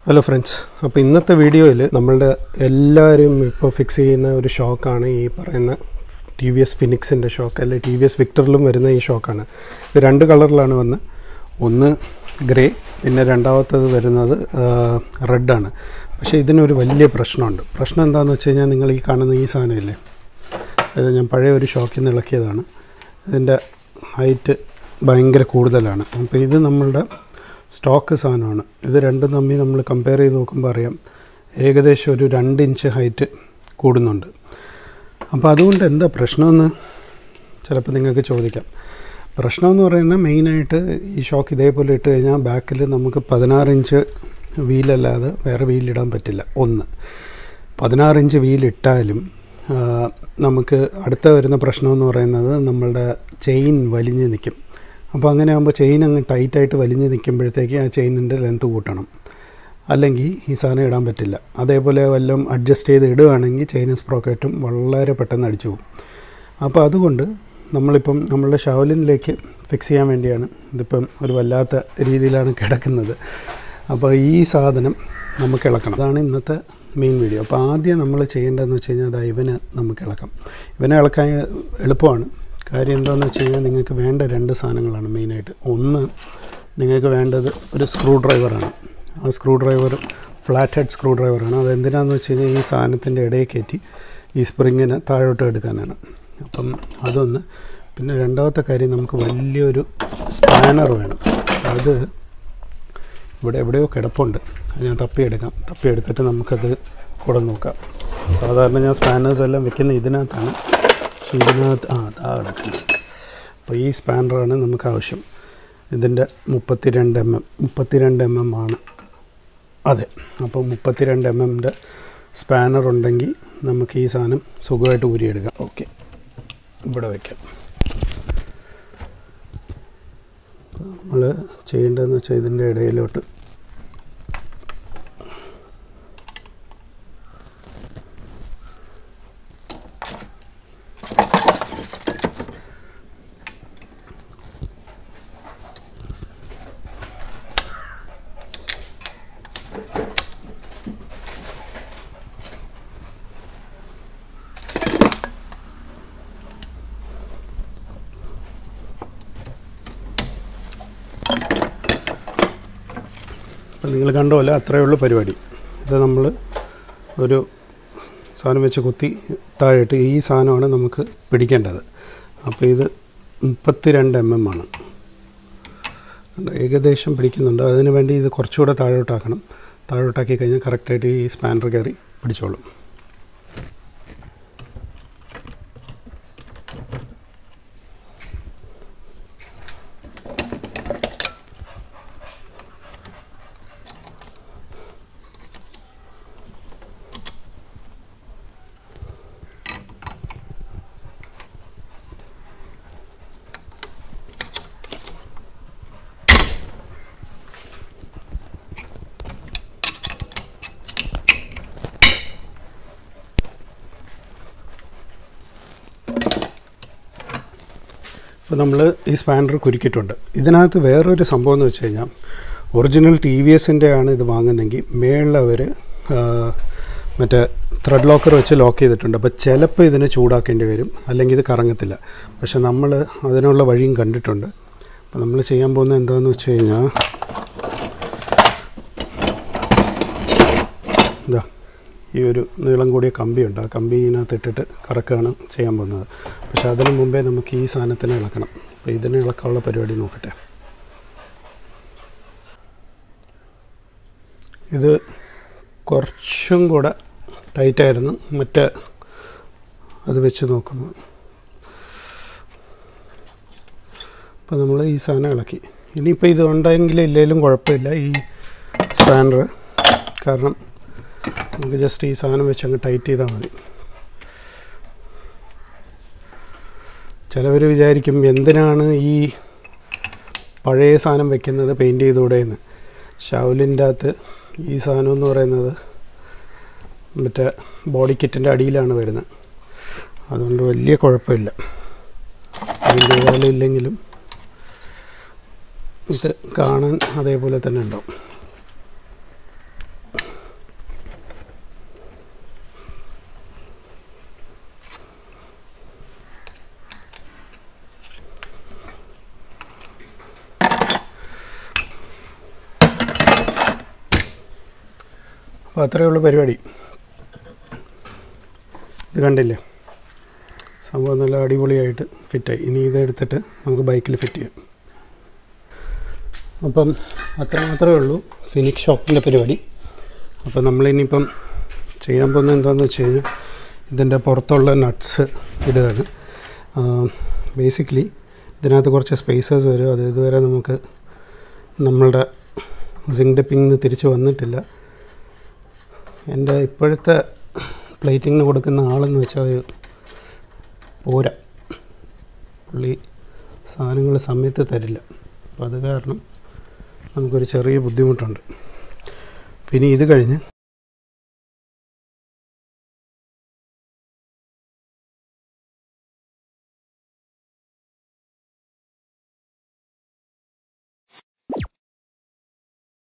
Hello friends അപ്പോൾ ഇന്നത്തെ വീഡിയോയിൽ നമ്മളുടെ എല്ലാവരും ഇപ്പോൾ ഫിക്സ് ചെയ്യുന്ന ഒരു ഷോക്കാണ് ഈ പറയുന്ന ടി വി എസ് ഫിനിക്സിൻ്റെ ഷോക്ക് അല്ലെങ്കിൽ ടി വി എസ് വിക്ടറിലും വരുന്ന ഈ ഷോക്കാണ് ഇത് രണ്ട് കളറിലാണ് വന്ന് ഒന്ന് ഗ്രേ പിന്നെ രണ്ടാമത്തത് വരുന്നത് റെഡാണ് പക്ഷേ ഇതിനൊരു വലിയ പ്രശ്നമുണ്ട് പ്രശ്നം എന്താണെന്ന് വെച്ച് കഴിഞ്ഞാൽ നിങ്ങൾ ഈ കാണുന്ന ഈ സാധനമില്ലേ ഇത് ഞാൻ പഴയ ഒരു ഷോക്കിൽ നിന്ന് ഇളക്കിയതാണ് ഇതിൻ്റെ ഹൈറ്റ് ഭയങ്കര കൂടുതലാണ് അപ്പോൾ ഇത് നമ്മളുടെ സ്റ്റോക്ക് സാധനമാണ് ഇത് രണ്ടും തമ്മിൽ നമ്മൾ കമ്പയർ ചെയ്ത് നോക്കുമ്പോൾ അറിയാം ഏകദേശം ഒരു രണ്ട് ഇഞ്ച് ഹൈറ്റ് കൂടുന്നുണ്ട് അപ്പോൾ അതുകൊണ്ട് എന്താ പ്രശ്നമെന്ന് ചിലപ്പോൾ നിങ്ങൾക്ക് ചോദിക്കാം പ്രശ്നമെന്ന് പറയുന്നത് മെയിനായിട്ട് ഈ ഷോക്ക് ഇതേപോലെ ഇട്ട് കഴിഞ്ഞാൽ ബാക്കിൽ നമുക്ക് പതിനാറ് ഇഞ്ച് വീലല്ലാതെ വേറെ വീലിടാൻ പറ്റില്ല ഒന്ന് പതിനാറ് ഇഞ്ച് വീലിട്ടാലും ആ, നമുക്ക് അടുത്ത വരുന്ന പ്രശ്നമെന്ന് പറയുന്നത് നമ്മളുടെ ചെയിൻ വലിഞ്ഞ് നിൽക്കും അപ്പോൾ അങ്ങനെ ആകുമ്പോൾ ചെയിൻ അങ്ങ് ടൈറ്റായിട്ട് വലിഞ്ഞ് നിൽക്കുമ്പോഴത്തേക്ക് ആ ചെയിനിൻ്റെ ലെങ്ത്ത് കൂട്ടണം അല്ലെങ്കിൽ ഈ സാധനം ഇടാൻ പറ്റില്ല അതേപോലെ വല്ലതും അഡ്ജസ്റ്റ് ചെയ്ത് ഇടുകയാണെങ്കിൽ ചെയിൻ സ്പ്രോക്കറ്റും വളരെ പെട്ടെന്ന് അടിച്ചു പോകും അപ്പോൾ അതുകൊണ്ട് നമ്മളിപ്പം നമ്മളുടെ ഷവലിനിലേക്ക് ഫിക്സ് ചെയ്യാൻ വേണ്ടിയാണ് ഇതിപ്പം ഒരു വല്ലാത്ത രീതിയിലാണ് കിടക്കുന്നത് അപ്പോൾ ഈ സാധനം നമുക്ക് ഇളക്കണം അതാണ് ഇന്നത്തെ മെയിൻ വീഡിയോ അപ്പോൾ ആദ്യം നമ്മൾ ചെയ്യേണ്ടതെന്ന് വെച്ച് കഴിഞ്ഞാൽ അതാ ഇവന് നമുക്ക് ഇളക്കാം ഇവനെ ഇളക്കാൻ എളുപ്പമാണ് കാര്യം എന്താണെന്ന് വെച്ച് കഴിഞ്ഞാൽ നിങ്ങൾക്ക് വേണ്ട രണ്ട് സാധനങ്ങളാണ് മെയിനായിട്ട് ഒന്ന് നിങ്ങൾക്ക് വേണ്ടത് ഒരു സ്ക്രൂ ഡ്രൈവറാണ് ആ screw driver flat head screw ഡ്രൈവറാണ് അത് എന്തിനാണെന്ന് വെച്ച് കഴിഞ്ഞാൽ ഈ സാധനത്തിൻ്റെ ഇടയിൽ കയറ്റി ഈ സ്പ്രിങ്ങിനെ താഴോട്ട് എടുക്കാനാണ് അപ്പം അതൊന്ന് പിന്നെ രണ്ടാമത്തെ കാര്യം നമുക്ക് വലിയൊരു സ്പാനർ വേണം അത് ഇവിടെ എവിടെയോ കിടപ്പുണ്ട് അത് ഞാൻ തപ്പിയെടുക്കാം തപ്പിയെടുത്തിട്ട് നമുക്കത് കൂടെ നോക്കാം സാധാരണ ഞാൻ സ്പാനേഴ്സ് എല്ലാം വെക്കുന്ന ഇതിനകത്താണ് പക്ഷേ ഇതിനകത്ത് ആ അതാ കിടക്കുന്നത് അപ്പോൾ ഈ സ്പാനറാണ് നമുക്ക് ആവശ്യം ഇതിൻ്റെ മുപ്പത്തിരണ്ട് എം എം മുപ്പത്തിരണ്ട് എം എം ആണ് അതെ അപ്പോൾ മുപ്പത്തിരണ്ട് എം എമ്മിൻ്റെ സ്പാനർ ഉണ്ടെങ്കിൽ നമുക്ക് ഈ സാധനം സുഖമായിട്ട് ഊരിയെടുക്കാം ഓക്കെ ഇവിടെ വയ്ക്കാം നമ്മൾ ചെയ്യേണ്ടതെന്ന് വെച്ചാൽ ഇതിൻ്റെ ഇടയിലോട്ട് അപ്പം നിങ്ങൾ കണ്ട പോലെ അത്രയേ ഉള്ളൂ പരിപാടി ഇത് നമ്മൾ ഒരു സാധനം വെച്ച് കുത്തി താഴെയിട്ട് ഈ സാധനമാണ് നമുക്ക് പിടിക്കേണ്ടത് അപ്പോൾ ഇത് മുപ്പത്തിരണ്ട് എം എം ആണ് കണ്ടോ? ഏകദേശം പിടിക്കുന്നുണ്ട് അതിന് വേണ്ടി ഇത് കുറച്ചുകൂടെ താഴോട്ടാക്കണം താഴോട്ടാക്കി കഴിഞ്ഞാൽ കറക്റ്റായിട്ട് ഈ സ്പാനർ കയറി പിടിച്ചോളും അപ്പോൾ നമ്മൾ ഈ സ്പാനർ കുരുക്കിയിട്ടുണ്ട് ഇതിനകത്ത് വേറൊരു സംഭവം എന്ന് വെച്ച് കഴിഞ്ഞാൽ ഒറിജിനൽ ടി വി എസിൻ്റെ ആണ് ഇത് വാങ്ങുന്നതെങ്കിൽ മേളിൽ അവർ മറ്റേ ത്രെഡ് ലോക്കർ വെച്ച് ലോക്ക് ചെയ്തിട്ടുണ്ട് അപ്പോൾ ചിലപ്പോൾ ഇതിനെ ചൂടാക്കേണ്ടി വരും അല്ലെങ്കിൽ ഇത് കറങ്ങത്തില്ല പക്ഷെ നമ്മൾ അതിനുള്ള വഴിയും കണ്ടിട്ടുണ്ട് അപ്പോൾ നമ്മൾ ചെയ്യാൻ പോകുന്നത് എന്താണെന്ന് വെച്ച് കഴിഞ്ഞാൽ ഇതാ ഈ ഒരു നീളം കൂടിയ കമ്പിയുണ്ട് ആ കമ്പി ഇതിനകത്ത് ഇട്ടിട്ട് കറക്കുകയാണ് ചെയ്യാൻ പോകുന്നത് പക്ഷെ അതിന് മുമ്പേ നമുക്ക് ഈ സാധനത്തിനെ ഇളക്കണം അപ്പോൾ ഇതിനെ ഇളക്കാനുള്ള പരിപാടി നോക്കട്ടെ ഇത് കുറച്ചും കൂടെ ടൈറ്റായിരുന്നു മറ്റേ അത് വെച്ച് നോക്കുമ്പോൾ അപ്പോൾ നമ്മൾ ഈ സാധനം ഇളക്കി ഇനിയിപ്പോൾ ഇത് ഉണ്ടെങ്കിൽ ഇല്ലെങ്കിലും കുഴപ്പമില്ല ഈ സ്പാനർ കാരണം നമുക്ക് ജസ്റ്റ് ഈ സാധനം വെച്ച് അങ്ങ് ടൈറ്റ് ചെയ്താൽ മതി ചിലവർ വിചാരിക്കും എന്തിനാണ് ഈ പഴയ സാധനം വെക്കുന്നത് പെയിൻറ്റ് ചെയ്തുകൂടെ എന്ന് ഷവലിൻ്റെ അകത്ത് ഈ സാധനം എന്ന് പറയുന്നത് മറ്റേ ബോഡി കിറ്റിൻ്റെ അടിയിലാണ് വരുന്നത് അതുകൊണ്ട് വലിയ കുഴപ്പമില്ല പെയിൻറ്റ് ചെയ്താലും ഇല്ലെങ്കിലും ഇത് കാണാൻ അതേപോലെ തന്നെ ഉണ്ടാവും അപ്പോൾ അത്രയേ ഉള്ളൂ പരിപാടി ഇത് കണ്ടില്ലേ സംഭവം നല്ല അടിപൊളിയായിട്ട് ഫിറ്റായി ഇനി ഇത് എടുത്തിട്ട് നമുക്ക് ബൈക്കിൽ ഫിറ്റ് ചെയ്യാം അപ്പം അത്ര മാത്രമേ ഉള്ളൂ ഫിനിക്സ് ഷോപ്പിൻ്റെ പരിപാടി അപ്പോൾ നമ്മളിനിയിപ്പം ചെയ്യാൻ പോകുന്നത് എന്താണെന്ന് വെച്ച് കഴിഞ്ഞാൽ ഇതിൻ്റെ പുറത്തുള്ള നട്ട്സ് ഇടുകയാണ് ബേസിക്കലി ഇതിനകത്ത് കുറച്ച് സ്പേസേഴ്സ് വരും അത് ഇതുവരെ നമുക്ക് നമ്മളുടെ സിങ്ക് ഡെപ്പിങ്ങിൽ നിന്ന് തിരിച്ച് വന്നിട്ടില്ല എൻ്റെ ഇപ്പോഴത്തെ പ്ലേറ്റിങ്ങിന് കൊടുക്കുന്ന ആളെന്ന് വെച്ചാൽ ഒരു പോരാ പുള്ളി സാധനങ്ങൾ സമയത്ത് തരില്ല അപ്പോൾ അത് കാരണം നമുക്കൊരു ചെറിയ ബുദ്ധിമുട്ടുണ്ട് പിന്നെ ഇത് കഴിഞ്ഞ്